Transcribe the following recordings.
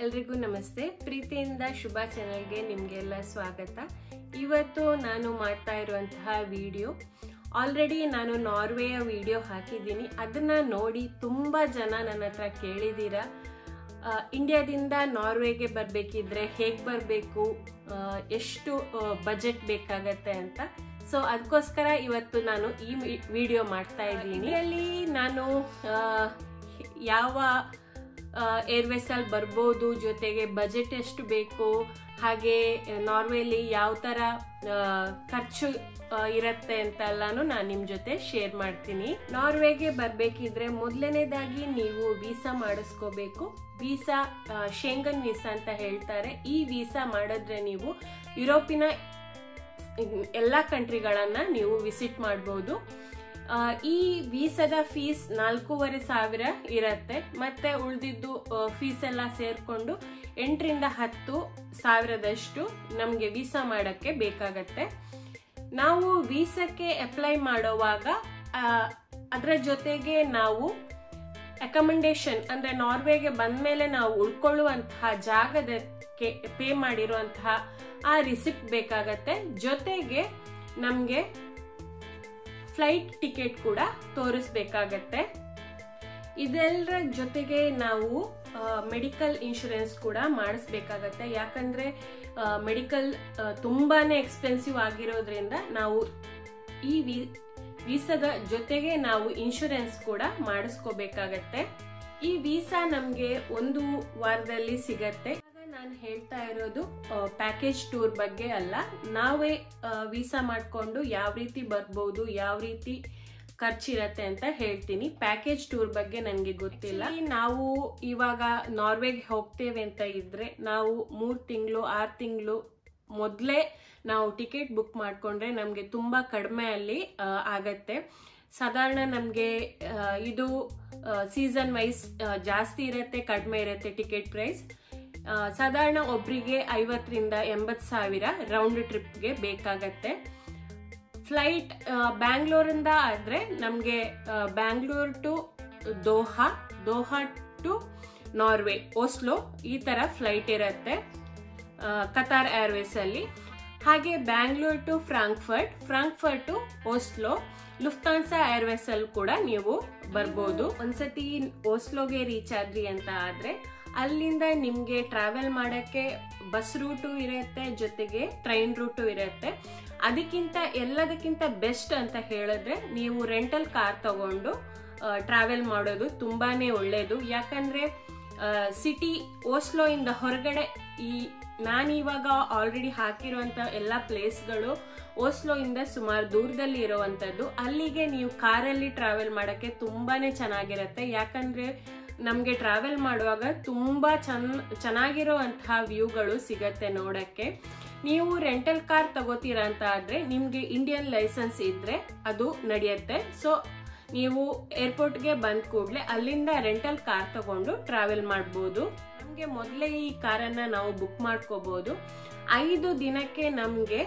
ಎಲ್ರಿಗೂ ನಮಸ್ತೆ ಪ್ರೀತಿಯಿಂದ ಶುಭ ಚಾನಲ್ಗೆ ನಿಮಗೆಲ್ಲ ಸ್ವಾಗತ ಇವತ್ತು ನಾನು ಮಾಡ್ತಾ ಇರುವಂತಹ ವಿಡಿಯೋ ಆಲ್ರೆಡಿ ನಾನು ನಾರ್ವೆಯ ವಿಡಿಯೋ ಹಾಕಿದ್ದೀನಿ ಅದನ್ನ ನೋಡಿ ತುಂಬ ಜನ ನನ್ನ ಹತ್ರ ಕೇಳಿದ್ದೀರಾ ಆ, ಇಂಡಿಯಾದಿಂದ ನಾರ್ವೆಗೆ ಬರಬೇಕಿದ್ರೆ ಹೇಗೆ ಬರಬೇಕು ಎಷ್ಟು ಬಜೆಟ್ ಬೇಕಾಗತ್ತೆ ಅಂತ ಸೊ ಅದಕ್ಕೋಸ್ಕರ ಇವತ್ತು ನಾನು ಈ ವಿಡಿಯೋ ಮಾಡ್ತಾ ಇದ್ದೀನಿ ಅಲ್ಲಿ ನಾನು ಆ, ಯಾವ ಏರ್ವೇಸ್ ಅಲ್ಲಿ ಬರ್ಬೋದು ಜೊತೆಗೆ ಬಜೆಟ್ ಎಷ್ಟು ಬೇಕು ಹಾಗೆ ನಾರ್ವೆಲಿ ಯಾವ ಥರ ಆ, ಖರ್ಚು ಆ, ಇರತ್ತೆ ಅಂತೆಲ್ಲಾನು ನಾನು ನಿಮ್ಮ ಜೊತೆ ಶೇರ್ ಮಾಡ್ತೀನಿ ನಾರ್ವೆಗೆ ಬರಬೇಕಿದ್ರೆ ಮೊದಲನೇದಾಗಿ ನೀವು ವೀಸಾ ಮಾಡಿಸ್ಕೋಬೇಕು ವೀಸಾ ಶೇಂಗನ್ ವೀಸಾ ಅಂತ ಹೇಳ್ತಾರೆ ಈ ವೀಸಾ ಮಾಡಿದ್ರೆ ನೀವು ಯುರೋಪಿನ ಎಲ್ಲ ಕಂಟ್ರಿಗಳನ್ನ ನೀವು ವಿಸಿಟ್ ಮಾಡ್ಬೋದು ಆ, ಈ ವೀಸಾದ ಫೀಸ್ ನಾಲ್ಕೂವರೆ ಸಾವಿರ ಇರತ್ತೆ ಮತ್ತೆ ಉಳಿದಿದ್ದು ಫೀಸ್ ಎಲ್ಲ ಸೇರ್ಕೊಂಡು ಎಂಟರಿಂದ ಹತ್ತು ಸಾವಿರದಷ್ಟು ನಮಗೆ ವೀಸಾ ಮಾಡಕ್ಕೆ ಬೇಕಾಗತ್ತೆ ನಾವು ವೀಸಾಕ್ಕೆ ಅಪ್ಲೈ ಮಾಡುವಾಗ ಆ, ಅದರ ಜೊತೆಗೆ ನಾವು ಅಕಮೆಂಡೇಶನ್ ಅಂದ್ರೆ ನಾರ್ವೆಗೆ ಬಂದ್ಮೇಲೆ ನಾವು ಉಳ್ಕೊಳ್ಳುವಂತಹ ಜಾಗದಕ್ಕೆ ಪೇ ಮಾಡಿರುವಂತಹ ಆ ರಿಸಿಪ್ಟ್ ಬೇಕಾಗತ್ತೆ ಜೊತೆಗೆ ನಮಗೆ ಫ್ಲೈಟ್ ಟಿಕೆಟ್ ಕೂಡ ತೋರಿಸ್ಬೇಕಾಗತ್ತೆ ಇದೆಲ್ಲರ ಜೊತೆಗೆ ನಾವು ಮೆಡಿಕಲ್ ಇನ್ಶೂರೆನ್ಸ್ ಕೂಡ ಮಾಡಿಸ್ಬೇಕಾಗತ್ತೆ ಯಾಕಂದ್ರೆ ಮೆಡಿಕಲ್ ತುಂಬಾನೇ ಎಕ್ಸ್ಪೆನ್ಸಿವ್ ಆಗಿರೋದ್ರಿಂದ ನಾವು ಈ ವಿ- ವೀಸಾದ ಜೊತೆಗೆ ನಾವು ಇನ್ಶೂರೆನ್ಸ್ ಕೂಡ ಮಾಡಿಸ್ಕೋಬೇಕಾಗತ್ತೆ ಈ ವೀಸಾ ನಮ್ಗೆ ಒಂದು ವಾರದಲ್ಲಿ ಸಿಗತ್ತೆ ಇವಾಗ ನಾನು ಹೇಳ್ತಾ ಇರೋದು ಪ್ಯಾಕೇಜ್ ಟೂರ್ ಬಗ್ಗೆ ಅಲ್ಲ ನಾವೇ ವೀಸಾ ಮಾಡ್ಕೊಂಡು ಯಾವ ರೀತಿ ಬರ್ಬೋದು ಯಾವ ರೀತಿ ಖರ್ಚಿರತ್ತೆ ಅಂತ ಹೇಳ್ತೀನಿ ಪ್ಯಾಕೇಜ್ ಟೂರ್ ಬಗ್ಗೆ ನನಗೆ ಗೊತ್ತಿಲ್ಲ ನಾವು ಇವಾಗ ನಾರ್ವೆಗೆ ಹೋಗ್ತೇವೆ ಅಂತ ಇದ್ರೆ ನಾವು ಮೂರ್ ತಿಂಗಳು ಆರು ತಿಂಗಳು ಮೊದಲೇ ನಾವು ಟಿಕೆಟ್ ಬುಕ್ ಮಾಡ್ಕೊಂಡ್ರೆ ನಮಗೆ ತುಂಬಾ ಕಡಿಮೆ ಅಲ್ಲಿ ಆ, ಆಗತ್ತೆ ಸಾಧಾರಣ ನಮಗೆ ಇದು ಸೀಸನ್ ವೈಸ್ ಜಾಸ್ತಿ ಇರುತ್ತೆ ಕಡಿಮೆ ಇರುತ್ತೆ ಟಿಕೆಟ್ ಪ್ರೈಸ್ ಸಾಧಾರಣ ಒಬ್ರಿಗೆ ಐವತ್ತರಿಂದ ಎಂಬತ್ತು ಸಾವಿರ ರೌಂಡ್ ಟ್ರಿಪ್ಗೆ ಬೇಕಾಗತ್ತೆ ಫ್ಲೈಟ್ ಬ್ಯಾಂಗ್ಳೂರಿಂದ ಆದ್ರೆ ನಮಗೆ Bangalore to Doha Doha to Norway Oslo ಈ ತರ ಫ್ಲೈಟ್ ಇರುತ್ತೆ ಆ, ಕತಾರ್ ಏರ್ವೇಸ್ ಅಲ್ಲಿ ಹಾಗೆ Bangalore to Frankfurt Frankfurt to Oslo Lufthansa Airways ಅಲ್ಲಿ ಕೂಡ ನೀವು ಬರ್ಬೋದು ಒಂದ್ಸತಿ ಓಸ್ಲೋಗೆ ರೀಚ್ ಆದ್ರಿ ಅಂತ ಆದ್ರೆ ಅಲ್ಲಿಂದ ನಿಮ್ಗೆ ಟ್ರಾವೆಲ್ ಮಾಡಕ್ಕೆ ಬಸ್ ರೂಟು ಇರುತ್ತೆ ಜೊತೆಗೆ ಟ್ರೈನ್ ರೂಟು ಇರುತ್ತೆ ಅದಕ್ಕಿಂತ ಎಲ್ಲದಕ್ಕಿಂತ ಬೆಸ್ಟ್ ಅಂತ ಹೇಳಿದ್ರೆ ನೀವು ರೆಂಟಲ್ ಕಾರ್ ತಗೊಂಡು ಟ್ರಾವೆಲ್ ಮಾಡೋದು ತುಂಬಾನೇ ಒಳ್ಳೇದು ಯಾಕಂದ್ರೆ ಸಿಟಿ ಓಸ್ಲೋ ಇಂದ ಹೊರಗಡೆ ಈ ನಾನು ಇವಾಗ ಆಲ್ರೆಡಿ ಹಾಕಿರುವಂತ ಎಲ್ಲ ಪ್ಲೇಸ್ಗಳು ಓಸ್ಲೋ ಇಂದ ಸುಮಾರು ದೂರದಲ್ಲಿ ಇರುವಂತದ್ದು ಅಲ್ಲಿಗೆ ನೀವು ಕಾರಲ್ಲಿ ಟ್ರಾವೆಲ್ ಮಾಡಕ್ಕೆ ತುಂಬಾನೇ ಚೆನ್ನಾಗಿರತ್ತೆ ಯಾಕಂದ್ರೆ ನಮ್ಗೆ ಟ್ರಾವೆಲ್ ಮಾಡುವಾಗ ತುಂಬಾ ಚೆನ್ನ ಚೆನ್ನಾಗಿರುವಂತಹ ವ್ಯೂಗಳು ಸಿಗತ್ತೆ ನೋಡಕ್ಕೆ ನೀವು ರೆಂಟಲ್ ಕಾರ್ ತಗೋತೀರಾ ಅಂತ ಆದ್ರೆ ನಿಮ್ಗೆ ಇಂಡಿಯನ್ ಲೈಸೆನ್ಸ್ ಇದ್ರೆ ಅದು ನಡೆಯುತ್ತೆ ಸೊ ನೀವು ಏರ್ಪೋರ್ಟ್ಗೆ ಬಂದ ಕೂಡಲೇ ಅಲ್ಲಿಂದ ರೆಂಟಲ್ ಕಾರ್ ತಗೊಂಡು ಟ್ರಾವೆಲ್ ಮಾಡ್ಬೋದು ನಮಗೆ ಮೊದಲೇ ಈ ಕಾರನ್ನ ನಾವು ಬುಕ್ ಮಾಡ್ಕೋಬಹುದು ಐದು ದಿನಕ್ಕೆ ನಮಗೆ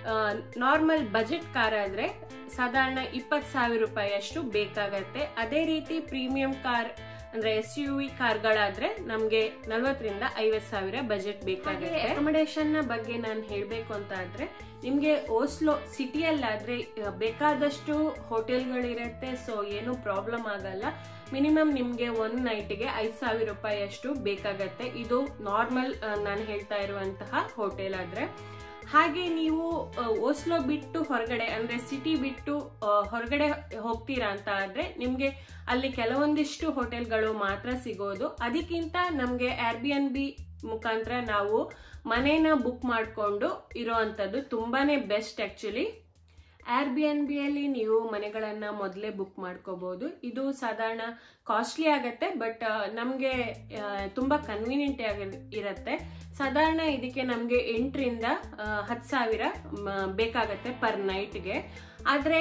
ನಾರ್ಮಲ್ ಬಜೆಟ್ ಕಾರ್ ಆದ್ರೆ ಸಾಧಾರಣ ಇಪ್ಪತ್ತು ಸಾವಿರ ರೂಪಾಯಿ ಅಷ್ಟು ಬೇಕಾಗತ್ತೆ ಅದೇ ರೀತಿ ಪ್ರೀಮಿಯಂ ಕಾರ್ ಅಂದ್ರೆ ಎಸ್ ಯು ವಿ ಕಾರ್ಗಳಾದ್ರೆ ನಮ್ಗೆ ನಲ್ವತ್ತರಿಂದ ಐವತ್ ಸಾವಿರ ಬಜೆಟ್ ಬೇಕಾಗುತ್ತೆ ಅಕೊಮಡೇಷನ್ ನ ಬಗ್ಗೆ ನಾನು ಹೇಳ್ಬೇಕು ಅಂತ ಆದ್ರೆ ನಿಮ್ಗೆ ಓಸ್ಲೋ ಸಿಟಿಯಲ್ಲಾದ್ರೆ ಆ, ಬೇಕಾದಷ್ಟು ಹೋಟೆಲ್ಗಳಿರುತ್ತೆ ಸೊ ಏನು ಪ್ರಾಬ್ಲಮ್ ಆಗಲ್ಲ ಮಿನಿಮಮ್ ನಿಮ್ಗೆ ಒಂದ್ ನೈಟ್ಗೆ ಐದ್ ಸಾವಿರ ರೂಪಾಯಿ ಅಷ್ಟು ಬೇಕಾಗತ್ತೆ ಇದು ನಾರ್ಮಲ್ ನಾನು ಹೇಳ್ತಾ ಇರುವಂತಹ ಹೋಟೆಲ್ ಆದ್ರೆ ಹಾಗೆ ನೀವು ಆ, ಓಸ್ಲೋ ಬಿಟ್ಟು ಹೊರಗಡೆ ಅಂದ್ರೆ ಸಿಟಿ ಬಿಟ್ಟು ಆ, ಹೊರಗಡೆ ಹೋಗ್ತೀರಾ ಅಂತ ಆದ್ರೆ ನಿಮ್ಗೆ ಅಲ್ಲಿ ಕೆಲವೊಂದಿಷ್ಟು ಹೋಟೆಲ್ಗಳು ಮಾತ್ರ ಸಿಗೋದು ಅದಕ್ಕಿಂತ ನಮ್ಗೆ ಆರ್ ಬಿ ಎನ್ ಬಿ ಮುಖಾಂತರ ನಾವು ಮನೇನ ಬುಕ್ ಮಾಡಿಕೊಂಡು ಇರೋವಂಥದ್ದು ತುಂಬಾನೇ best actually Airbnb ಅಲ್ಲಿ ನೀವು ಮನೆಗಳನ್ನ ಮೊದಲೇ ಬುಕ್ ಮಾಡ್ಕೋಬಹುದು ಇದು ಸಾಧಾರಣ ಕಾಸ್ಟ್ಲಿ ಆಗತ್ತೆ ಬಟ್ ನಮಗೆ ತುಂಬಾ ಕನ್ವೀನಿಯಂಟ್ ಆಗಿ ಇರತ್ತೆ ಸಾಧಾರಣ ಇದಕ್ಕೆ ನಮಗೆ ಎಂಟರಿಂದ ಹತ್ತು ಸಾವಿರ ಮ, ಬೇಕಾಗತ್ತೆ ಪರ್ ನೈಟ್ಗೆ ಆದ್ರೆ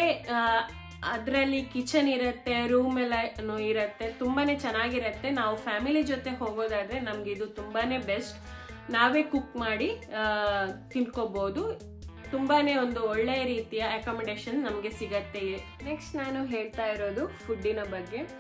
ಅದರಲ್ಲಿ ಕಿಚನ್ ಇರುತ್ತೆ ರೂಮ್ ಎಲ್ಲ ಇರುತ್ತೆ ತುಂಬಾನೇ ಚೆನ್ನಾಗಿರತ್ತೆ ನಾವು ಫ್ಯಾಮಿಲಿ ಜೊತೆ ಹೋಗೋದಾದ್ರೆ ನಮ್ಗೆ ಇದು ತುಂಬಾನೇ ಬೆಸ್ಟ್ ನಾವೇ ಕುಕ್ ಮಾಡಿ ಆ, ತಿನ್ಕೋಬಹುದು ತುಂಬಾನೇ ಒಂದು ಒಳ್ಳೆಯ ರೀತಿಯ ಅಕಾಮಿಡೇಷನ್ ನಮಗೆ ಸಿಗತ್ತೆ ನೆಕ್ಸ್ಟ್ ನಾನು ಹೇಳ್ತಾ ಇರೋದು ಫುಡ್ಡಿನ ಬಗ್ಗೆ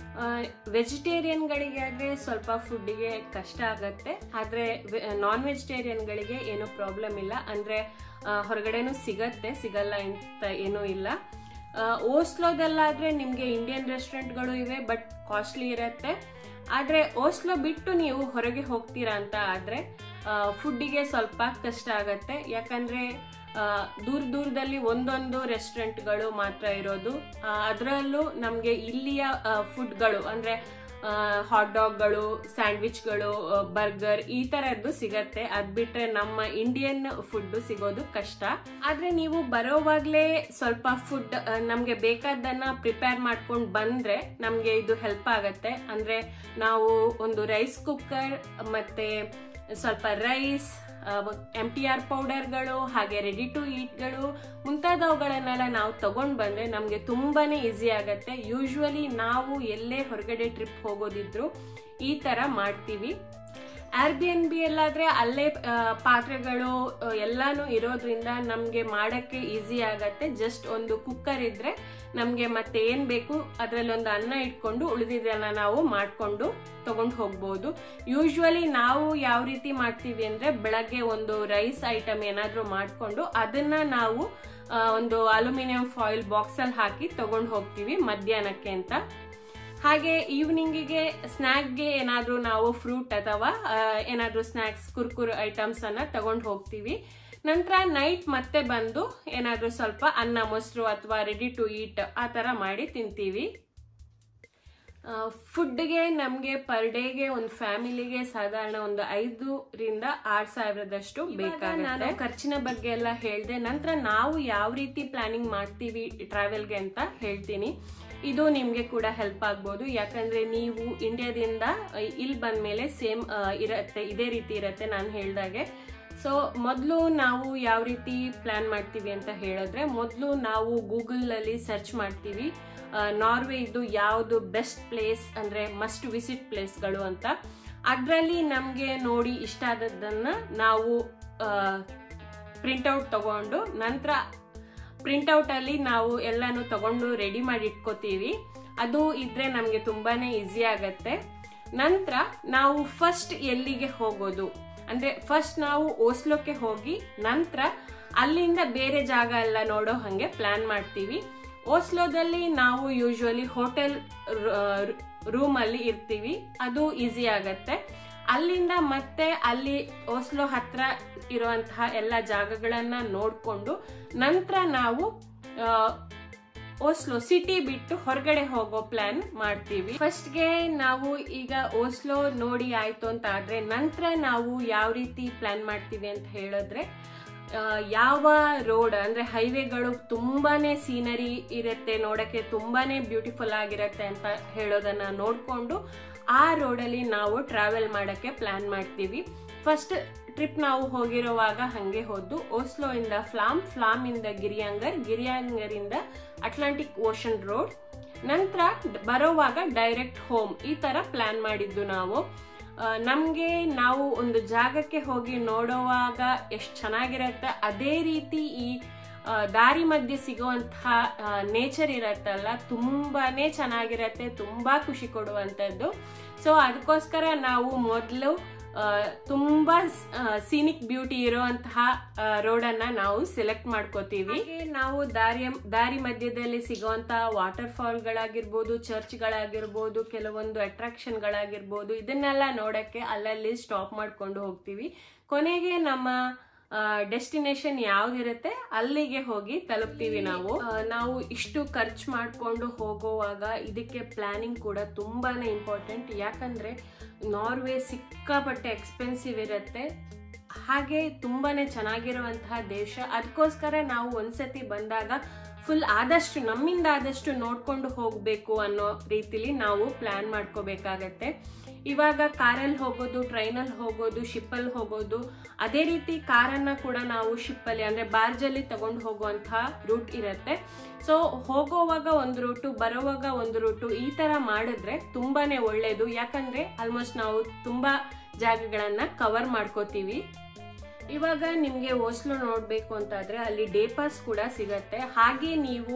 ವೆಜಿಟೇರಿಯನ್ಗಳಿಗೆ ಆದರೆ ಸ್ವಲ್ಪ ಫುಡ್ಡಿಗೆ ಕಷ್ಟ ಆಗತ್ತೆ ಆದರೆ ನಾನ್ ವೆಜಿಟೇರಿಯನ್ಗಳಿಗೆ ಏನೂ ಪ್ರಾಬ್ಲಮ್ ಇಲ್ಲ ಅಂದರೆ ಹೊರಗಡೆನೂ ಸಿಗತ್ತೆ ಸಿಗಲ್ಲ ಅಂತ ಏನೂ ಇಲ್ಲ ಓಸ್ಲೋದಲ್ಲಾದರೆ ನಿಮಗೆ ಇಂಡಿಯನ್ ರೆಸ್ಟೋರೆಂಟ್ಗಳು ಇವೆ ಬಟ್ ಕಾಸ್ಟ್ಲಿ ಇರುತ್ತೆ ಆದರೆ ಓಸ್ಲೋ ಬಿಟ್ಟು ನೀವು ಹೊರಗೆ ಹೋಗ್ತೀರಾ ಅಂತ ಆದರೆ ಫುಡ್ಡಿಗೆ ಸ್ವಲ್ಪ ಕಷ್ಟ ಆಗತ್ತೆ ಯಾಕಂದರೆ ದೂರ ದೂರದಲ್ಲಿ ಒಂದೊಂದು ರೆಸ್ಟೋರೆಂಟ್ಗಳು ಮಾತ್ರ ಇರೋದು ಅದರಲ್ಲೂ ನಮಗೆ ಇಲ್ಲಿಯ ಫುಡ್ಗಳು ಅಂದರೆ ಹಾಟ್ ಡಾಗ್ಗಳು ಸ್ಯಾಂಡ್ವಿಚ್ಗಳು ಬರ್ಗರ್ ಈ ಥರದ್ದು ಸಿಗತ್ತೆ ಅದು ಬಿಟ್ಟರೆ ನಮ್ಮ ಇಂಡಿಯನ್ ಫುಡ್ ಸಿಗೋದು ಕಷ್ಟ ಆದರೆ ನೀವು ಬರೋವಾಗಲೇ ಸ್ವಲ್ಪ ಫುಡ್ ನಮಗೆ ಬೇಕಾದ್ದನ್ನು ಪ್ರಿಪೇರ್ ಮಾಡ್ಕೊಂಡು ಬಂದರೆ ನಮಗೆ ಇದು ಹೆಲ್ಪ್ ಆಗತ್ತೆ ಅಂದರೆ ನಾವು ಒಂದು ರೈಸ್ ಕುಕ್ಕರ್ ಮತ್ತು ಸ್ವಲ್ಪ ರೈಸ್ ಎಮ್ ಟಿ ಆರ್ ಪೌಡರ್ಗಳು ಹಾಗೆ ರೆಡಿ ಟು ಈಟ್ಗಳು ಮುಂತಾದವುಗಳನ್ನೆಲ್ಲ ನಾವು ತಗೊಂಡು ಬಂದರೆ ನಮಗೆ ತುಂಬಾ ಈಸಿ ಆಗುತ್ತೆ ಯೂಶ್ವಲಿ ನಾವು ಎಲ್ಲೇ ಹೊರಗಡೆ ಟ್ರಿಪ್ ಹೋಗೋದಿದ್ರು ಈ ಥರ ಮಾಡ್ತೀವಿ ಆರ್ ಬಿ ಎನ್ ಬಿ ಎಲ್ಲಾದರೆ ಅಲ್ಲೇ ಪಾತ್ರೆಗಳು ಎಲ್ಲಾನು ಇರೋದ್ರಿಂದ ನಮಗೆ ಮಾಡೋಕ್ಕೆ ಈಸಿ ಆಗತ್ತೆ ಜಸ್ಟ್ ಒಂದು ಕುಕ್ಕರ್ ಇದ್ದರೆ ನಮಗೆ ಮತ್ತೆ ಏನು ಬೇಕು ಅದರಲ್ಲಿ ಒಂದು ಅನ್ನ ಇಟ್ಕೊಂಡು ಉಳಿದಿದ್ದೆಲ್ಲ ನಾವು ಮಾಡಿಕೊಂಡು ತಗೊಂಡು ಹೋಗ್ಬೋದು ಯೂಶ್ವಲಿ ನಾವು ಯಾವ ರೀತಿ ಮಾಡ್ತೀವಿ ಅಂದರೆ ಬೆಳಗ್ಗೆ ಒಂದು ರೈಸ್ ಐಟಮ್ ಏನಾದರೂ ಮಾಡಿಕೊಂಡು ಅದನ್ನು ನಾವು ಒಂದು ಅಲ್ಯೂಮಿನಿಯಂ ಫಾಯಿಲ್ ಬಾಕ್ಸಲ್ಲಿ ಹಾಕಿ ತಗೊಂಡು ಹೋಗ್ತೀವಿ ಮಧ್ಯಾಹ್ನಕ್ಕೆ ಅಂತ ಹಾಗೆ ಈವ್ನಿಂಗಿಗೆ ಸ್ನ್ಯಾಕ್ಗೆ ಏನಾದರೂ ನಾವು ಫ್ರೂಟ್ ಅಥವಾ ಏನಾದರೂ ಸ್ನ್ಯಾಕ್ಸ್ ಕುರ್ಕುರ್ ಐಟಮ್ಸ್ ಅನ್ನ ತಗೊಂಡು ಹೋಗ್ತೀವಿ ನಂತರ ನೈಟ್ ಮತ್ತೆ ಬಂದು ಏನಾದರೂ ಸ್ವಲ್ಪ ಅನ್ನ ಮೊಸರು ಅಥವಾ ರೆಡಿ ಟು ಈಟ್ ಆ ಥರ ಮಾಡಿ ತಿಂತೀವಿ ಫುಡ್ಗೆ ನಮಗೆ ಪರ್ ಡೇಗೆ ಒಂದು ಫ್ಯಾಮಿಲಿಗೆ ಸಾಧಾರಣ ಒಂದು ಐದರಿಂದ ಆರು ಸಾವಿರದಷ್ಟು ಬೇಕಾಗುತ್ತೆ ನಾನು ಖರ್ಚಿನ ಬಗ್ಗೆ ಎಲ್ಲ ಹೇಳಿದೆ ನಂತರ ನಾವು ಯಾವ ರೀತಿ ಪ್ಲಾನಿಂಗ್ ಮಾಡ್ತೀವಿ ಟ್ರಾವೆಲ್ಗೆ ಅಂತ ಹೇಳ್ತೀನಿ ಇದು ನಿಮಗೆ ಕೂಡ ಹೆಲ್ಪ್ ಆಗ್ಬೋದು ಯಾಕಂದ್ರೆ ನೀವು ಇಂಡಿಯಾದಿಂದ ಇಲ್ಲಿ ಬಂದ್ಮೇಲೆ ಸೇಮ್ ಇರತ್ತೆ ಇದೇ ರೀತಿ ಇರತ್ತೆ ನಾನು ಹೇಳ್ದಾಗೆ ಸೊ ಮೊದಲು ನಾವು ಯಾವ ರೀತಿ ಪ್ಲಾನ್ ಮಾಡ್ತೀವಿ ಅಂತ ಹೇಳಿದ್ರೆ ಮೊದಲು ನಾವು ಗೂಗಲಲ್ಲಿ ಸರ್ಚ್ ಮಾಡ್ತೀವಿ ನಾರ್ವೆ ಇದು ಯಾವುದು ಬೆಸ್ಟ್ ಪ್ಲೇಸ್ ಅಂದರೆ ಮಸ್ಟ್ ವಿಸಿಟ್ ಪ್ಲೇಸ್ಗಳು ಅಂತ ಅದರಲ್ಲಿ ನಮಗೆ ನೋಡಿ ಇಷ್ಟ ಆದದ್ದನ್ನು ನಾವು ಪ್ರಿಂಟೌಟ್ ತಗೊಂಡು ನಂತರ ಪ್ರಿಂಟೌಟಲ್ಲಿ ನಾವು ಎಲ್ಲನೂ ತಗೊಂಡು ರೆಡಿ ಮಾಡಿ ಇಟ್ಕೋತೀವಿ ಅದು ಇದ್ರೆ ನಮಗೆ ತುಂಬಾ ಈಸಿ ಆಗತ್ತೆ ನಂತರ ನಾವು ಫಸ್ಟ್ ಎಲ್ಲಿಗೆ ಹೋಗೋದು ಅಂದರೆ ಫಸ್ಟ್ ನಾವು ಓಸ್ಲೋಕ್ಕೆ ಹೋಗಿ ನಂತರ ಅಲ್ಲಿಂದ ಬೇರೆ ಜಾಗ ಎಲ್ಲ ನೋಡೋ ಹಾಗೆ ಪ್ಲಾನ್ ಮಾಡ್ತೀವಿ ಓಸ್ಲೋದಲ್ಲಿ ನಾವು ಯೂಶ್ವಲಿ ಹೋಟೆಲ್ ರೂಮಲ್ಲಿ ಇರ್ತೀವಿ ಅದು ಈಸಿ ಆಗತ್ತೆ ಅಲ್ಲಿಂದ ಮತ್ತೆ ಅಲ್ಲಿ ಓಸ್ಲೋ ಹತ್ರ ಇರುವಂತಹ ಎಲ್ಲ ಜಾಗಗಳನ್ನ ನೋಡಿಕೊಂಡು ನಂತರ ನಾವು ಓಸ್ಲೋ ಸಿಟಿ ಬಿಟ್ಟು ಹೊರಗಡೆ ಹೋಗೋ ಪ್ಲಾನ್ ಮಾಡ್ತೀವಿ ಫಸ್ಟ್ಗೆ ನಾವು ಈಗ ಓಸ್ಲೋ ನೋಡಿ ಆಯ್ತು ಅಂತ ಆದ್ರೆ ನಂತರ ನಾವು ಯಾವ ರೀತಿ ಪ್ಲಾನ್ ಮಾಡ್ತೀವಿ ಅಂತ ಹೇಳಿದ್ರೆ ಯಾವ ರೋಡ್ ಅಂದ್ರೆ ಹೈವೇಗಳು ತುಂಬಾನೇ ಸೀನರಿ ಇರುತ್ತೆ ನೋಡಕ್ಕೆ ತುಂಬಾನೇ ಬ್ಯೂಟಿಫುಲ್ ಆಗಿರುತ್ತೆ ಅಂತ ಹೇಳೋದನ್ನ ನೋಡಿಕೊಂಡು ಆ ರೋಡಲ್ಲಿ ನಾವು ಟ್ರಾವೆಲ್ ಮಾಡೋಕ್ಕೆ ಪ್ಲಾನ್ ಮಾಡ್ತೀವಿ ಫಸ್ಟ್ ಟ್ರಿಪ್ ನಾವು ಹೋಗಿರುವಾಗ ಹಾಗೆ ಹೋದ್ದು ಓಸ್ಲೋ ಇಂದ ಫ್ಲಾಮ್ ಫ್ಲಾಮ್ ಇಂದ ಗಿರಿಯಾಂಗರ್ ಗಿರಿಯಾಂಗರ್ ಇಂದ ಅಟ್ಲಾಂಟಿಕ್ ಓಷನ್ ರೋಡ್ ನಂತರ ಬರೋವಾಗ ಡೈರೆಕ್ಟ್ ಹೋಮ್ ಈ ತರ ಪ್ಲಾನ್ ಮಾಡಿದ್ದು ನಾವು ನಮಗೆ ನಾವು ಒಂದು ಜಾಗಕ್ಕೆ ಹೋಗಿ ನೋಡುವಾಗ ಎಷ್ಟು ಚೆನ್ನಾಗಿರತ್ತೆ ಅದೇ ರೀತಿ ಈ ದಾರಿ ಮಧ್ಯೆ ಸಿಗುವಂತಹ ನೇಚರ್ ಇರತ್ತಲ್ಲ ತುಂಬಾನೇ ಚೆನ್ನಾಗಿರತ್ತೆ ತುಂಬಾ ಖುಷಿ ಕೊಡುವಂಥದ್ದು ಸೊ ಅದಕ್ಕೋಸ್ಕರ ನಾವು ಮೊದಲು ತುಂಬಾ ಸೀನಿಕ್ ಬ್ಯೂಟಿ ಇರುವಂತಹ ರೋಡನ್ನ ನಾವು ಸೆಲೆಕ್ಟ್ ಮಾಡ್ಕೋತೀವಿ ನಾವು ದಾರಿಯ ದಾರಿ ಮಧ್ಯದಲ್ಲಿ ಸಿಗುವಂತಹ ವಾಟರ್ ಫಾಲ್ಗಳಾಗಿರ್ಬೋದು ಚರ್ಚ್ಗಳಾಗಿರ್ಬೋದು ಕೆಲವೊಂದು ಅಟ್ರಾಕ್ಷನ್ಗಳಾಗಿರ್ಬೋದು ಇದನ್ನೆಲ್ಲ ನೋಡಕ್ಕೆ ಅಲ್ಲಲ್ಲಿ ಸ್ಟಾಪ್ ಮಾಡ್ಕೊಂಡು ಹೋಗ್ತೀವಿ ಕೊನೆಗೆ ನಮ್ಮ ಡೆಸ್ಟಿನೇಷನ್ ಯಾವ್ದಿರುತ್ತೆ ಅಲ್ಲಿಗೆ ಹೋಗಿ ತಲುಪ್ತೀವಿ ನಾವು ನಾವು ಇಷ್ಟು ಖರ್ಚು ಮಾಡಿಕೊಂಡು ಹೋಗುವಾಗ ಇದಕ್ಕೆ ಪ್ಲಾನಿಂಗ್ ಕೂಡ ತುಂಬಾನೇ ಇಂಪಾರ್ಟೆಂಟ್ ಯಾಕಂದ್ರೆ ನಾರ್ವೆ ಸಿಕ್ಕಾಪಟ್ಟೆ ಎಕ್ಸ್ಪೆನ್ಸಿವ್ ಇರುತ್ತೆ ಹಾಗೆ ತುಂಬಾನೇ ಚೆನ್ನಾಗಿರುವಂತಹ ದೇಶ ಅದಕ್ಕೋಸ್ಕರ ನಾವು ಒಂದ್ಸತಿ ಬಂದಾಗ ಫುಲ್ ಆದಷ್ಟು ನಮ್ಮಿಂದ ಆದಷ್ಟು ನೋಡ್ಕೊಂಡು ಹೋಗಬೇಕು ಅನ್ನೋ ರೀತಿಲಿ ನಾವು ಪ್ಲಾನ್ ಮಾಡ್ಕೋಬೇಕಾಗತ್ತೆ ಇವಾಗ ಕಾರಲ್ಲಿ ಹೋಗೋದು ಟ್ರೈನಲ್ಲಿ ಹೋಗೋದು ಶಿಪ್ಪಲ್ಲಿ ಹೋಗೋದು ಅದೇ ರೀತಿ ಕಾರನ್ನ ಕೂಡ ನಾವು ಶಿಪ್ಪಲ್ಲಿ ಅಂದ್ರೆ ಬಾರ್ಜಲ್ಲಿ ತಗೊಂಡು ಹೋಗುವಂತಹ ರೂಟ್ ಇರುತ್ತೆ ಸೊ ಹೋಗೋವಾಗ ಒಂದು ರೂಟು ಬರೋವಾಗ ಒಂದು ರೂಟು ಈ ತರ ಮಾಡಿದ್ರೆ ತುಂಬಾನೇ ಒಳ್ಳೇದು ಯಾಕಂದ್ರೆ ಆಲ್ಮೋಸ್ಟ್ ನಾವು ತುಂಬಾ ಜಾಗಗಳನ್ನ ಕವರ್ ಮಾಡ್ಕೋತೀವಿ ಇವಾಗ ನಿಮಗೆ ಓಸ್ಲೋ ನೋಡಬೇಕು ಅಂತಾದ್ರೆ ಅಲ್ಲಿ ಡೇ ಪಾಸ್ ಕೂಡ ಸಿಗತ್ತೆ ಹಾಗೆ ನೀವು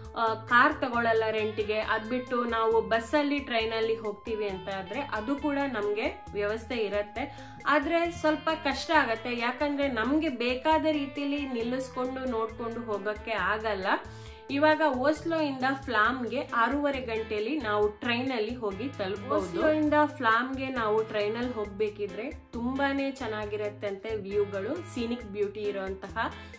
ಕಾರ್ ತಗೊಳ್ಳಲ್ಲ ರೆಂಟಿಗೆ ಅದ್ಬಿಟ್ಟು ನಾವು ಬಸ್ಸಲ್ಲಿ ಟ್ರೈನಲ್ಲಿ ಹೋಗ್ತೀವಿ ಅಂತ ಆದ್ರೆ ಅದು ಕೂಡ ನಮಗೆ ವ್ಯವಸ್ಥೆ ಇರುತ್ತೆ ಆದ್ರೆ ಸ್ವಲ್ಪ ಕಷ್ಟ ಆಗತ್ತೆ ಯಾಕಂದ್ರೆ ನಮ್ಗೆ ಬೇಕಾದ ರೀತಿಲಿ ನಿಲ್ಲಿಸ್ಕೊಂಡು ನೋಡ್ಕೊಂಡು ಹೋಗಕ್ಕೆ ಆಗಲ್ಲ ಇವಾಗ ಓಸ್ಲೋ ಇಂದ ಫ್ಲಾಮ್ಗೆ ಆರೂವರೆ ಗಂಟೆಯಲ್ಲಿ ನಾವು ಟ್ರೈನ್ ಅಲ್ಲಿ ಹೋಗಿ ತಲುಪಬಹುದು ಓಸ್ಲೋ ಇಂದ ಫ್ಲಾಮ್ಗೆ ನಾವು ಟ್ರೈನ್ ಅಲ್ಲಿ ಹೋಗ್ಬೇಕಿದ್ರೆ ತುಂಬಾನೇ ಚೆನ್ನಾಗಿರತ್ತೆ ಅಂತೆ ವ್ಯೂಗಳು ಸೀನಿಕ್ ಬ್ಯೂಟಿ ಇರುವಂತಹ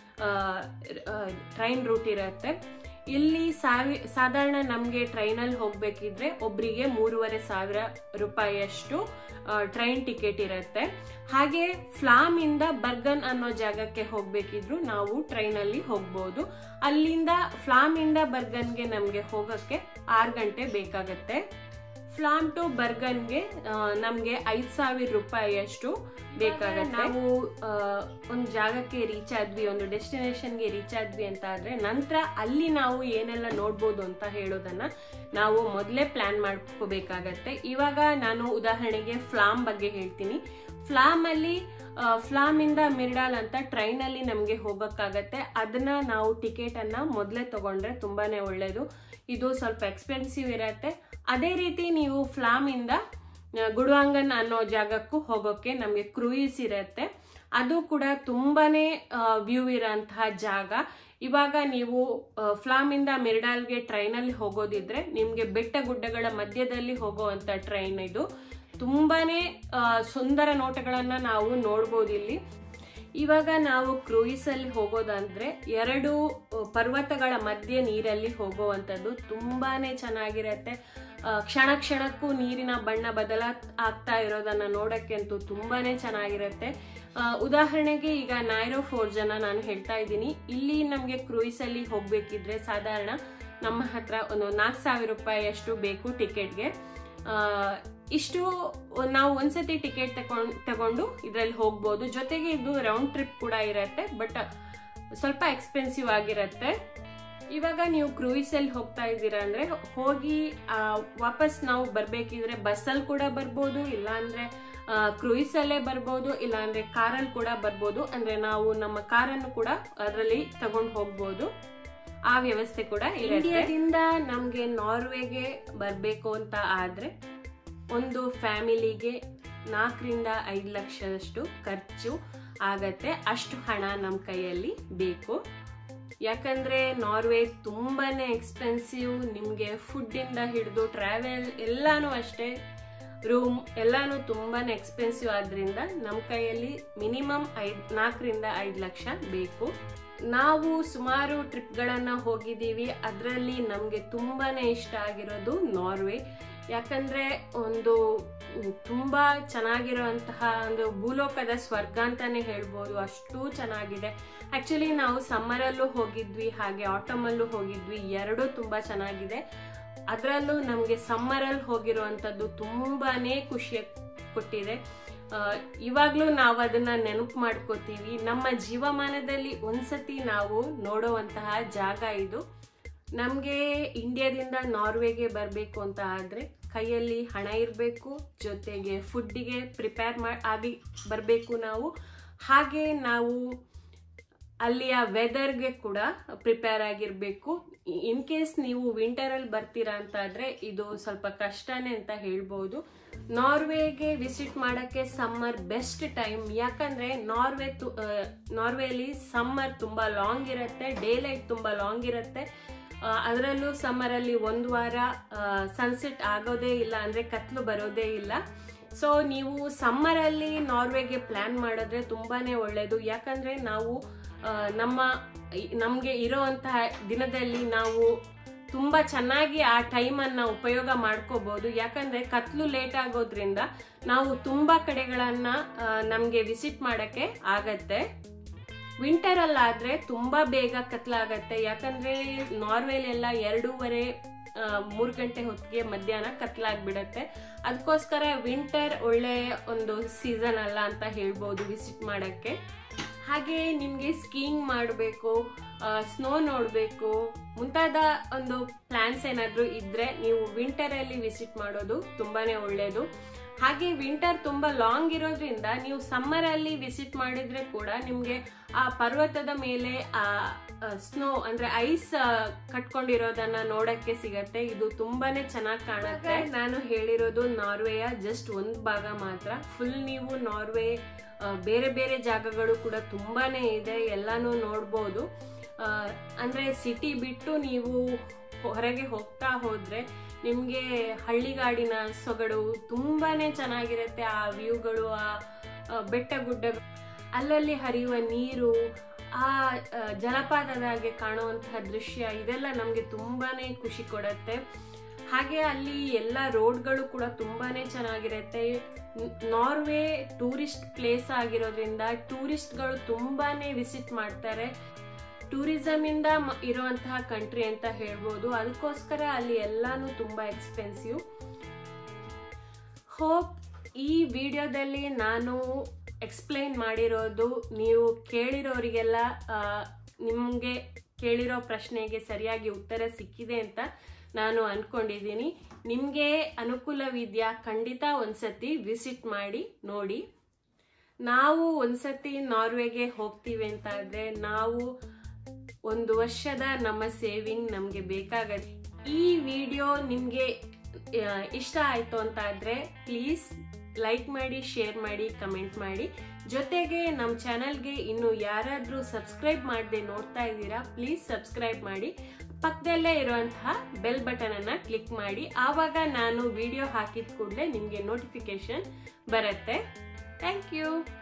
ಟ್ರೈನ್ ರೂಟ್ ಇರುತ್ತೆ ಇಲ್ಲಿ ಸಾವಿ ಸಾಧಾರಣ ನಮಗೆ ಟ್ರೈನಲ್ಲಿ ಹೋಗ್ಬೇಕಿದ್ರೆ ಒಬ್ರಿಗೆ ಮೂರುವರೆ ಸಾವಿರ ರೂಪಾಯಿಯಷ್ಟು ಟ್ರೈನ್ ಟಿಕೆಟ್ ಇರುತ್ತೆ ಹಾಗೆ ಫ್ಲಾಮ್ ಇಂದ ಬರ್ಗನ್ ಅನ್ನೋ ಜಾಗಕ್ಕೆ ಹೋಗ್ಬೇಕಿದ್ರು ನಾವು ಟ್ರೈನಲ್ಲಿ ಹೋಗ್ಬೋದು ಅಲ್ಲಿಂದ ಫ್ಲಾಮ್ ಇಂದ ಬರ್ಗನ್ಗೆ ನಮಗೆ ಹೋಗಕ್ಕೆ ಆರು ಗಂಟೆ ಬೇಕಾಗತ್ತೆ ಫ್ಲಾಮ್ ಟು ಬರ್ಗನ್ಗೆ ನಮಗೆ ಐದು ಸಾವಿರ ರೂಪಾಯಿಯಷ್ಟು ಬೇಕಾಗತ್ತೆ ನಾವು ಒಂದು ಜಾಗಕ್ಕೆ ರೀಚ್ ಆದ್ವಿ ಒಂದು ಡೆಸ್ಟಿನೇಷನ್ಗೆ ರೀಚ್ ಆದ್ವಿ ಅಂತ ಆದ್ರೆ ನಂತರ ಅಲ್ಲಿ ನಾವು ಏನೆಲ್ಲ ನೋಡ್ಬೋದು ಅಂತ ಹೇಳೋದನ್ನ ನಾವು ಮೊದಲೇ ಪ್ಲಾನ್ ಮಾಡ್ಕೋಬೇಕಾಗತ್ತೆ ಇವಾಗ ನಾನು ಉದಾಹರಣೆಗೆ ಫ್ಲಾಮ್ ಬಗ್ಗೆ ಹೇಳ್ತೀನಿ ಫ್ಲಾಮ್ ಅಲ್ಲಿ ಫ್ಲಾಮ್ ಇಂದ ಮಿರ್ಡಾಲ್ ಅಂತ ಟ್ರೈನ್ ಅಲ್ಲಿ ನಮಗೆ ಹೋಗಕ್ಕಾಗತ್ತೆ ಅದನ್ನ ನಾವು ಟಿಕೆಟ್ ಅನ್ನ ಮೊದಲೇ ತಗೊಂಡ್ರೆ ತುಂಬಾನೇ ಒಳ್ಳೇದು ಇದು ಸ್ವಲ್ಪ ಎಕ್ಸ್ಪೆನ್ಸಿವ್ ಇರತ್ತೆ ಅದೇ ರೀತಿ ನೀವು ಫ್ಲಾಮ್ ಇಂದ ಗುಡುವಾಂಗನ್ ಅನ್ನೋ ಜಾಗಕ್ಕೂ ಹೋಗೋಕೆ ನಮಗೆ ಕ್ರೂಯಿಸ್ ಇರತ್ತೆ ಅದು ಕೂಡ ತುಂಬಾನೇ ವ್ಯೂ ಇರೋಂತಹ ಜಾಗ ಇವಾಗ ನೀವು ಫ್ಲಾಮ್ ಇಂದ ಮಿರ್ಡಾಲ್ಗೆ ಟ್ರೈನಲ್ಲಿ ಹೋಗೋದಿದ್ರೆ ನಿಮ್ಗೆ ಬೆಟ್ಟ ಗುಡ್ಡಗಳ ಮಧ್ಯದಲ್ಲಿ ಹೋಗುವಂತ ಟ್ರೈನ್ ಇದು ತುಂಬಾನೇ ಸುಂದರ ನೋಟಗಳನ್ನ ನಾವು ನೋಡ್ಬೋದು ಇಲ್ಲಿ ಇವಾಗ ನಾವು ಕ್ರೂಯಿಸ್ ಅಲ್ಲಿ ಹೋಗೋದಂದ್ರೆ ಎರಡು ಪರ್ವತಗಳ ಮಧ್ಯೆ ನೀರಲ್ಲಿ ಹೋಗುವಂಥದ್ದು ತುಂಬಾನೇ ಚೆನ್ನಾಗಿರತ್ತೆ ಕ್ಷಣ ಕ್ಷಣಕ್ಕೂ ನೀರಿನ ಬಣ್ಣ ಬದಲಾ ಆಗ್ತಾ ಇರೋದನ್ನ ನೋಡಕ್ಕೆ ಅಂತೂ ತುಂಬಾನೇ ಚೆನ್ನಾಗಿರತ್ತೆ ಉದಾಹರಣೆಗೆ ಈಗ ನೈರೋ ಫೋರ್ ಜನ ನಾನು ಹೇಳ್ತಾ ಇದ್ದೀನಿ ಇಲ್ಲಿ ನಮಗೆ ಕ್ರೂಯಿಸ್ ಅಲ್ಲಿ ಹೋಗ್ಬೇಕಿದ್ರೆ ಸಾಧಾರಣ ನಮ್ಮ ಹತ್ರ ಒಂದು ನಾಲ್ಕು ಸಾವಿರ ರೂಪಾಯಿ ಅಷ್ಟು ಬೇಕು ಟಿಕೆಟ್ಗೆ ಇಷ್ಟು ನಾವು ಒಂದ್ಸತಿ ಟಿಕೆಟ್ ತಗೊಂಡು ತಗೊಂಡು ಇದರಲ್ಲಿ ಹೋಗ್ಬೋದು ಜೊತೆಗೆ ಇದು ರೌಂಡ್ ಟ್ರಿಪ್ ಕೂಡ ಇರತ್ತೆ ಬಟ್ ಸ್ವಲ್ಪ ಎಕ್ಸ್ಪೆನ್ಸಿವ್ ಆಗಿರತ್ತೆ ಇವಾಗ ನೀವು ಕ್ರೂಯಿಸ್ ಅಲ್ಲಿ ಹೋಗ್ತಾ ಇದ್ದೀರಾ ಅಂದ್ರೆ ಹೋಗಿ ವಾಪಸ್ ನಾವು ಬರ್ಬೇಕಿದ್ರೆ ಬಸ್ಸಲ್ಲಿ ಕೂಡ ಬರ್ಬೋದು ಇಲ್ಲ ಅಂದ್ರೆ ಕ್ರೂಯಿಸ್ ಅಲ್ಲೇ ಬರ್ಬೋದು ಇಲ್ಲ ಅಂದ್ರೆ ಕಾರಲ್ಲಿ ಕೂಡ ಬರ್ಬೋದು ಅಂದ್ರೆ ನಾವು ನಮ್ಮ ಕಾರನ್ನು ಕೂಡ ಅದರಲ್ಲಿ ತಗೊಂಡು ಹೋಗ್ಬೋದು ಆ ವ್ಯವಸ್ಥೆ ಕೂಡ ಇಂಡಿಯಾದಿಂದ ನಮ್ಗೆ ನಾರ್ವೆಗೆ ಬರ್ಬೇಕು ಅಂತ ಆದ್ರೆ ಒಂದು ಫ್ಯಾಮಿಲಿಗೆ ನಾಲ್ಕರಿಂದ ಐದು ಲಕ್ಷದಷ್ಟು ಖರ್ಚು ಆಗತ್ತೆ ಅಷ್ಟು ಹಣ ನಮ್ಮ ಕೈಯಲ್ಲಿ ಬೇಕು ಯಾಕಂದ್ರೆ ನಾರ್ವೆ ತುಂಬಾನೇ ಎಕ್ಸ್ಪೆನ್ಸಿವ್ ನಿಮಗೆ ಫುಡ್ಡಿಂದ ಹಿಡಿದು ಟ್ರಾವೆಲ್ ಎಲ್ಲಾನು ಅಷ್ಟೇ ರೂಮ್ ಎಲ್ಲಾನು ತುಂಬಾನೇ ಎಕ್ಸ್ಪೆನ್ಸಿವ್ ಆದ್ರಿಂದ ನಮ್ಮ ಕೈಯಲ್ಲಿ ಮಿನಿಮಮ್ ಐದ್ ನಾಲ್ಕರಿಂದ ಐದು ಲಕ್ಷ ಬೇಕು ನಾವು ಸುಮಾರು ಟ್ರಿಪ್ಗಳನ್ನು ಹೋಗಿದ್ದೀವಿ ಅದರಲ್ಲಿ ನಮಗೆ ತುಂಬಾನೇ ಇಷ್ಟ ಆಗಿರೋದು ನಾರ್ವೆ ಯಾಕಂದ್ರೆ ಒಂದು ತುಂಬ ಚೆನ್ನಾಗಿರುವಂತಹ ಒಂದು ಭೂಲೋಕದ ಸ್ವರ್ಗ ಅಂತಾನೆ ಹೇಳ್ಬೋದು ಅಷ್ಟು ಚೆನ್ನಾಗಿದೆ ಆಕ್ಚುಲಿ ನಾವು ಸಮ್ಮರಲ್ಲೂ ಹೋಗಿದ್ವಿ ಹಾಗೆ ಆಟಮಲ್ಲೂ ಹೋಗಿದ್ವಿ ಎರಡೂ ತುಂಬ ಚೆನ್ನಾಗಿದೆ ಅದರಲ್ಲೂ ನಮಗೆ ಸಮ್ಮರಲ್ಲಿ ಹೋಗಿರುವಂಥದ್ದು ತುಂಬಾನೇ ಖುಷಿ ಕೊಟ್ಟಿದೆ ಇವಾಗಲೂ ನಾವು ಅದನ್ನ ನೆನಪು ಮಾಡ್ಕೋತೀವಿ ನಮ್ಮ ಜೀವಮಾನದಲ್ಲಿ ಒಂದ್ಸತಿ ನಾವು ನೋಡುವಂತಹ ಜಾಗ ಇದು ನಮಗೆ ಇಂಡಿಯಾದಿಂದ ನಾರ್ವೆಗೆ ಬರಬೇಕು ಅಂತ ಆದರೆ ಕೈಯಲ್ಲಿ ಹಣ ಇರಬೇಕು ಜೊತೆಗೆ ಫುಡ್ಡಿಗೆ ಪ್ರಿಪೇರ್ ಮಾಡಿ ಆಗಿ ಬರಬೇಕು ನಾವು ಹಾಗೆ ನಾವು ಅಲ್ಲಿಯ ವೆದರ್ಗೆ ಕೂಡ ಪ್ರಿಪೇರ್ ಆಗಿರಬೇಕು ಇನ್ ಕೇಸ್ ನೀವು ವಿಂಟರಲ್ಲಿ ಬರ್ತೀರಾ ಅಂತ ಆದರೆ ಇದು ಸ್ವಲ್ಪ ಕಷ್ಟನೇ ಅಂತ ಹೇಳ್ಬೋದು ನಾರ್ವೆಗೆ ವಿಸಿಟ್ ಮಾಡೋಕ್ಕೆ ಸಮ್ಮರ್ ಬೆಸ್ಟ್ ಟೈಮ್ ಯಾಕಂದರೆ ನಾರ್ವೆ ತು ನಾರ್ವೆಯಲ್ಲಿ ಸಮ್ಮರ್ ತುಂಬ ಲಾಂಗ್ ಇರುತ್ತೆ ಡೇ ಲೈಟ್ ತುಂಬ ಲಾಂಗ್ ಇರುತ್ತೆ ಅದರಲ್ಲೂ ಸಮ್ಮರಲ್ಲಿ ಒಂದು ವಾರ ಸನ್ಸೆಟ್ ಆಗೋದೇ ಇಲ್ಲ ಅಂದರೆ ಕತ್ಲು ಬರೋದೇ ಇಲ್ಲ ಸೊ ನೀವು ಸಮ್ಮರಲ್ಲಿ ನಾರ್ವೆಗೆ ಪ್ಲ್ಯಾನ್ ಮಾಡಿದ್ರೆ ತುಂಬಾ ಒಳ್ಳೆಯದು ಯಾಕಂದರೆ ನಾವು ನಮ್ಮ ನಮಗೆ ಇರೋವಂತಹ ದಿನದಲ್ಲಿ ನಾವು ತುಂಬ ಚೆನ್ನಾಗಿ ಆ ಟೈಮನ್ನು ಉಪಯೋಗ ಮಾಡ್ಕೋಬಹುದು ಯಾಕಂದರೆ ಕತ್ಲು ಲೇಟ್ ಆಗೋದ್ರಿಂದ ನಾವು ತುಂಬ ಕಡೆಗಳನ್ನು ನಮಗೆ ವಿಸಿಟ್ ಮಾಡೋಕ್ಕೆ ಆಗತ್ತೆ ವಿಂಟರಲ್ಲಾದರೆ ತುಂಬ ಬೇಗ ಕತ್ಲಾಗತ್ತೆ ಯಾಕಂದರೆ ನಾರ್ವೆಲೆಲ್ಲ ಎರಡೂವರೆ ಮೂರು ಗಂಟೆ ಹೊತ್ತಿಗೆ ಮಧ್ಯಾಹ್ನ ಕತ್ಲಾಗ್ಬಿಡತ್ತೆ ಅದಕ್ಕೋಸ್ಕರ ವಿಂಟರ್ ಒಳ್ಳೆಯ ಒಂದು ಸೀಸನ್ ಅಲ್ಲ ಅಂತ ಹೇಳ್ಬೋದು ವಿಸಿಟ್ ಮಾಡೋಕ್ಕೆ ಹಾಗೆ ನಿಮಗೆ ಸ್ಕೀಯಿಂಗ್ ಮಾಡಬೇಕು ಸ್ನೋ ನೋಡಬೇಕು ಮುಂತಾದ ಒಂದು ಪ್ಲಾನ್ಸ್ ಏನಾದರೂ ಇದ್ರೆ ನೀವು ವಿಂಟರ್ ಅಲ್ಲಿ ವಿಸಿಟ್ ಮಾಡೋದು ತುಂಬಾನೇ ಒಳ್ಳೆಯದು ಹಾಗೆ ವಿಂಟರ್ ತುಂಬಾ ಲಾಂಗ್ ಇರೋದ್ರಿಂದ ನೀವು ಸಮ್ಮರ್ ಅಲ್ಲಿ ವಿಸಿಟ್ ಮಾಡಿದ್ರೆ ಕೂಡ ನಿಮ್ಗೆ ಆ ಪರ್ವತದ ಮೇಲೆ ಆ ಸ್ನೋ ಅಂದ್ರೆ ಐಸ್ ಕಟ್ಕೊಂಡಿರೋದನ್ನ ನೋಡಕ್ಕೆ ಸಿಗತ್ತೆ ಇದು ತುಂಬಾನೇ ಚೆನ್ನಾಗಿ ಕಾಣುತ್ತೆ ನಾನು ಹೇಳಿರೋದು ನಾರ್ವೆಯ ಜಸ್ಟ್ ಒಂದ್ ಭಾಗ ಮಾತ್ರ ಫುಲ್ ನೀವು ನಾರ್ವೆ ಆ, ಬೇರೆ ಬೇರೆ ಜಾಗಗಳು ಕೂಡ ತುಂಬಾನೇ ಇದೆ ಎಲ್ಲಾನು ನೋಡ್ಬೋದು ಆ, ಅಂದ್ರೆ ಸಿಟಿ ಬಿಟ್ಟು ನೀವು ಹೊರಗೆ ಹೋಗ್ತಾ ಹೋದ್ರೆ ನಿಮ್ಗೆ ಹಳ್ಳಿಗಾಡಿನ ಸೊಗಡು ತುಂಬಾನೇ ಚೆನ್ನಾಗಿರುತ್ತೆ ಆ ವ್ಯೂಗಳು ಆ ಆ ಬೆಟ್ಟ ಗುಡ್ಡ ಅಲ್ಲಲ್ಲಿ ಹರಿಯುವ ನೀರು ಆ ಆ, ಜಲಪಾತದ ಹಾಗೆ ಕಾಣುವಂತಹ ದೃಶ್ಯ ಇದೆಲ್ಲ ನಮ್ಗೆ ತುಂಬಾನೇ ಖುಷಿ ಕೊಡುತ್ತೆ ಹಾಗೆ ಅಲ್ಲಿ ಎಲ್ಲ ರೋಡ್ಗಳು ಕೂಡ ತುಂಬಾನೇ ಚೆನ್ನಾಗಿರುತ್ತೆ ನ್- ನಾರ್ವೆ ಟೂರಿಸ್ಟ್ ಪ್ಲೇಸ್ ಆಗಿರೋದ್ರಿಂದ ಟೂರಿಸ್ಟ್ಗಳು ತುಂಬಾನೇ ವಿಸಿಟ್ ಮಾಡ್ತಾರೆ ಟೂರಿಸಂ ಇಂದ ಮ- ಇರುವಂತಹ ಕಂಟ್ರಿ ಅಂತ ಹೇಳ್ಬೋದು ಅದಕ್ಕೋಸ್ಕರ ಅಲ್ಲಿ ಎಲ್ಲಾನು ತುಂಬಾ ಎಕ್ಸ್ಪೆನ್ಸಿವ್ ಹೋಪ್ ಈ ವಿಡಿಯೋದಲ್ಲಿ ನಾನು ಎಕ್ಸ್ಪ್ಲೈನ್ ಮಾಡಿರೋದು ನೀವು ಕೇಳಿರೋರಿಗೆಲ್ಲ ನಿಮಗೆ ಕೇಳಿರೋ ಪ್ರಶ್ನೆಗೆ ಸರಿಯಾಗಿ ಉತ್ತರ ಸಿಕ್ಕಿದೆ ಅಂತ ನಾನು ಅನ್ಕೊಂಡಿದ್ದೀನಿ ನಿಮಗೆ ಅನುಕೂಲವಿದ್ಯಾ ಖಂಡಿತ ಒಂದ್ಸತಿ ವಿಸಿಟ್ ಮಾಡಿ ನೋಡಿ ನಾವು ಒಂದ್ಸತಿ ನಾರ್ವೆಗೆ ಹೋಗ್ತೀವಿ ಅಂತ ಆದ್ರೆ ನಾವು ಒಂದು ವರ್ಷದ ನಮ್ಮ ಸೇವಿಂಗ್ ನಮಗೆ ಬೇಕಾಗತ್ತೆ ಈ ವಿಡಿಯೋ ನಿಮಗೆ ಇಷ್ಟ ಆಯ್ತು ಅಂತ ಆದ್ರೆ ಪ್ಲೀಸ್ ಲೈಕ್ ಮಾಡಿ ಶೇರ್ ಮಾಡಿ ಕಮೆಂಟ್ ಮಾಡಿ ಜೊತೆಗೆ ನಮ್ಮ ಚಾನಲ್ಗೆ ಇನ್ನು ಯಾರಾದರೂ ಸಬ್ಸ್ಕ್ರೈಬ್ ಮಾಡದೆ ನೋಡ್ತಾ ಇದ್ದೀರಾ ಪ್ಲೀಸ್ ಸಬ್ಸ್ಕ್ರೈಬ್ ಮಾಡಿ ಪಕ್ಕದಲ್ಲೇ ಇರುವಂತಹ ಬೆಲ್ ಬಟನ್ ಅನ್ನ ಕ್ಲಿಕ್ ಮಾಡಿ ಆವಾಗ ನಾನು ವಿಡಿಯೋ ಹಾಕಿದ ಕೂಡಲೇ ನಿಮಗೆ ನೋಟಿಫಿಕೇಶನ್ ಬರುತ್ತೆ ಥ್ಯಾಂಕ್ ಯು